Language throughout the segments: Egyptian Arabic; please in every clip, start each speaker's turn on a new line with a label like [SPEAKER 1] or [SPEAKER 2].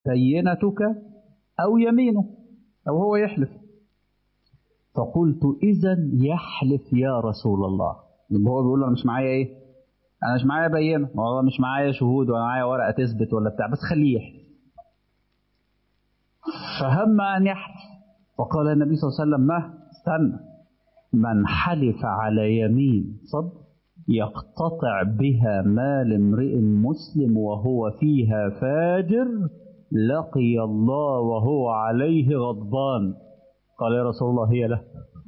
[SPEAKER 1] بينتك أو يمينه أو هو يحلف فقلت إذا يحلف يا رسول الله يبقى هو بيقول له أنا مش معايا إيه أنا مش معايا بينة والله مش معايا شهود ولا معايا ورقة تثبت ولا بتاع بس خليه يحلف فهم أن يحلف فقال النبي صلى الله عليه وسلم ما استنى من حلف على يمين صد يقتطع بها مال امرئ مسلم وهو فيها فاجر لقي الله وهو عليه غضبان قال يا رسول الله هي له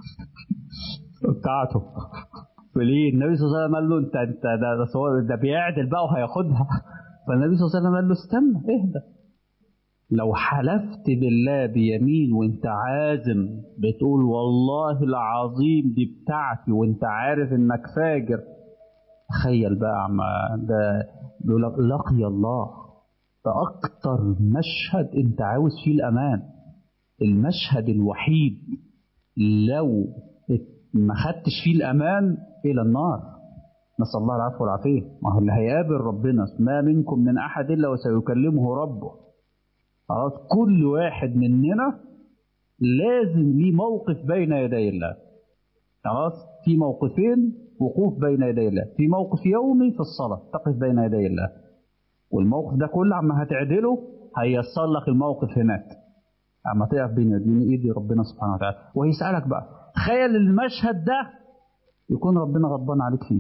[SPEAKER 1] بتاعته فليه النبي صلى الله عليه وسلم قال له انت انت ده ده, ده بيعدل بقى وهياخدها فالنبي صلى الله عليه وسلم قال له استنى اهدى لو حلفت بالله بيمين وانت عازم بتقول والله العظيم دي بتاعتي وانت عارف انك فاجر تخيل بقى عم ده بيقول لك لقي الله ده اكتر مشهد انت عاوز فيه الامان المشهد الوحيد لو ما خدتش فيه الامان الى النار نسال الله العفو والعافيه ما هو اللي هيقابل ربنا ما منكم من احد الا وسيكلمه ربه خلاص كل واحد مننا لازم ليه موقف بين يدي الله خلاص في موقفين وقوف بين يدي الله في موقف يومي في الصلاة تقف بين يدي الله والموقف ده كله عما هتعدله هيسر لك الموقف هناك عما تقف بين يدين ايدي ربنا سبحانه وتعالى ويسألك بقى تخيل المشهد ده يكون ربنا غضبان عليك فيه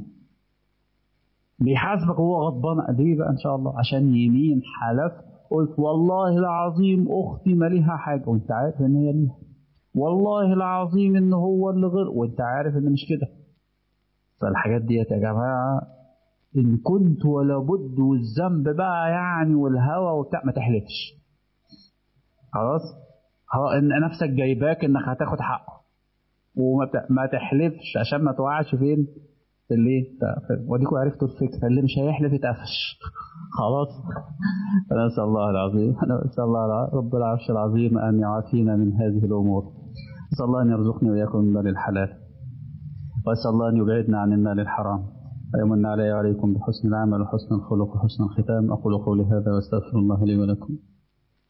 [SPEAKER 1] بيحاسبك وهو غضبان ليه بقى ان شاء الله عشان يمين حلفت قلت والله العظيم اختي ما ليها حاجه وانت عارف ان هي ليها والله العظيم ان هو اللي غير وانت عارف ان مش كده فالحاجات ديت يا جماعه ان كنت ولا بد والذنب بقى يعني والهوى وبتاع ما تحلفش خلاص ها ان نفسك جايباك انك هتاخد حقه وما تحلفش عشان ما توقعش فين في الايه وديكوا عرفتوا الفكره اللي مش هيحلف يتقفش خلاص نسال الله العظيم نسال الله رب العرش العظيم ان يعافينا من هذه الامور نسال الله ان يرزقني واياكم من مال الحلال واسال الله ان يبعدنا عن المال الحرام ويمن علي وعليكم بحسن العمل وحسن الخلق وحسن الختام اقول قولي هذا واستغفر الله لي ولكم